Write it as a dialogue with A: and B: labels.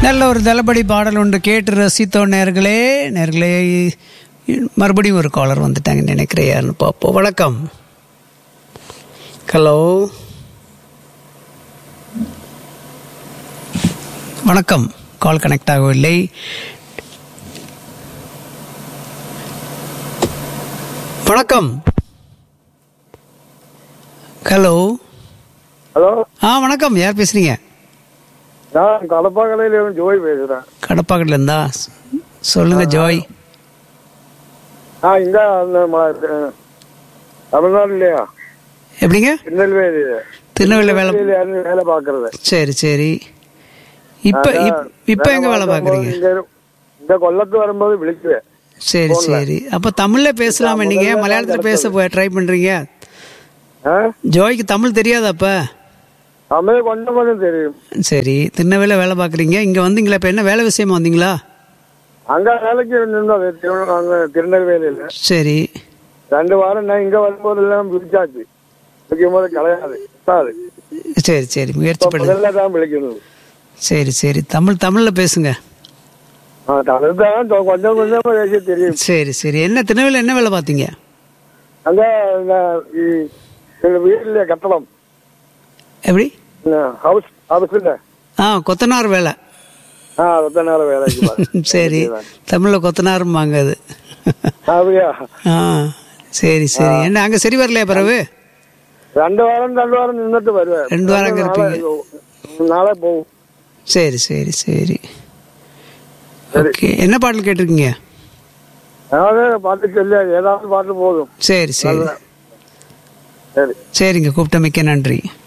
A: நல்ல ஒரு தளபடி பாடல் ஒன்று கேட்டு ரசித்தோம் நேர்களே நேர்களே மறுபடியும் ஒரு காலர் வந்துட்டாங்கன்னு நினைக்கிறேன் யாருன்னு பார்ப்போம் வணக்கம் ஹலோ வணக்கம் கால் கனெக்ட் ஆகவில்லை வணக்கம் ஹலோ
B: ஹலோ
A: ஆ வணக்கம் யார் பேசுறீங்க
B: நான் கடப்பாக்கலையில இருந்து ஜோய் பேசுறேன்
A: கடப்பாக்கட்ல இருந்தா சொல்லுங்க ஜோய்
B: நான் இங்க அந்த ம- அஹ், தமிழ்நாடு இல்லையா
A: எப்படிங்க
B: திருநெல்வேலி
A: திருநெல்வேலி வேலை
B: திருநெல்வேலியில வேலை பாக்குறது
A: சரி சரி இப்ப இப்- இப்ப எங்க வேலை பாக்குறீங்க
B: இங்க இந்த கொல்லத்து வரும்போது விழிக்குவேன்
A: சரி சரி அப்ப தமிழ்ல பேசலாமே நீங்க மலையாளத்துல பேச ட்ரை பண்றீங்க
B: ஆ?
A: ஜோய்க்கு தமிழ் தெரியாதா அப்ப
B: தமிழ் கொஞ்சம் கொஞ்சம் தெரியும்
A: சரி திருநெல்வேலியில வேலை பாக்குறீங்க இங்க வந்தீங்களா இப்ப என்ன வேலை விஷயமா வந்தீங்களா
B: அங்க வேலைக்கு இருந்தது திரு- அங்க திருநெல்வேலியில
A: சரி
B: ரெண்டு வாரம் நான் இங்க வரும்போது எல்லாம் விழிச்சாச்சு விழிக்கும் போது கிடையாது சார்
A: சரி சரி முயற்சி பண்ணுங்க
B: முதல்ல தான் விழிக்கணும்
A: சரி சரி தமிழ் தமிழ்ல பேசுங்க
B: ஆ, தமிழ் தான் தொ- கொஞ்சம் கொஞ்சம் பேச தெரியும்
A: சரி சரி என்ன திருநெல்வேலி என்ன வேலை பார்த்தீங்க
B: அங்க இந்த இ- இந்த வீட்டுல கட்டடம்
A: எப்படி
B: இந்த ஹவுஸ் ஹவுஸ்ல
A: ஆ கொத்தனார் வேலை
B: ஆ ரத்த நேரம் வேலைக்கு பாரு.
A: சரி தமிழ்ல கொத்தனாரும்பாங்க அது
B: அப்படியா
A: ஆ சரி சரி என்ன அங்க சரி வரலையா பிறகு
B: ரெண்டு வாரம் ரெண்டு வாரம் நின்றுட்டு வருவேன்
A: ரெண்டு வாரம் அங்க இருப்பீங்க.
B: நாளை- நாளை போகும்
A: சரி சரி சரி ஓகே என்ன பாடல் கேட்டிருக்கீங்க
B: அதாவது பாட்டு சொல்லி ஏதாவது பாட்டு போதும்
A: சரி சரி
B: சரி
A: சரிங்க கூப்பிட்ட மிக்க நன்றி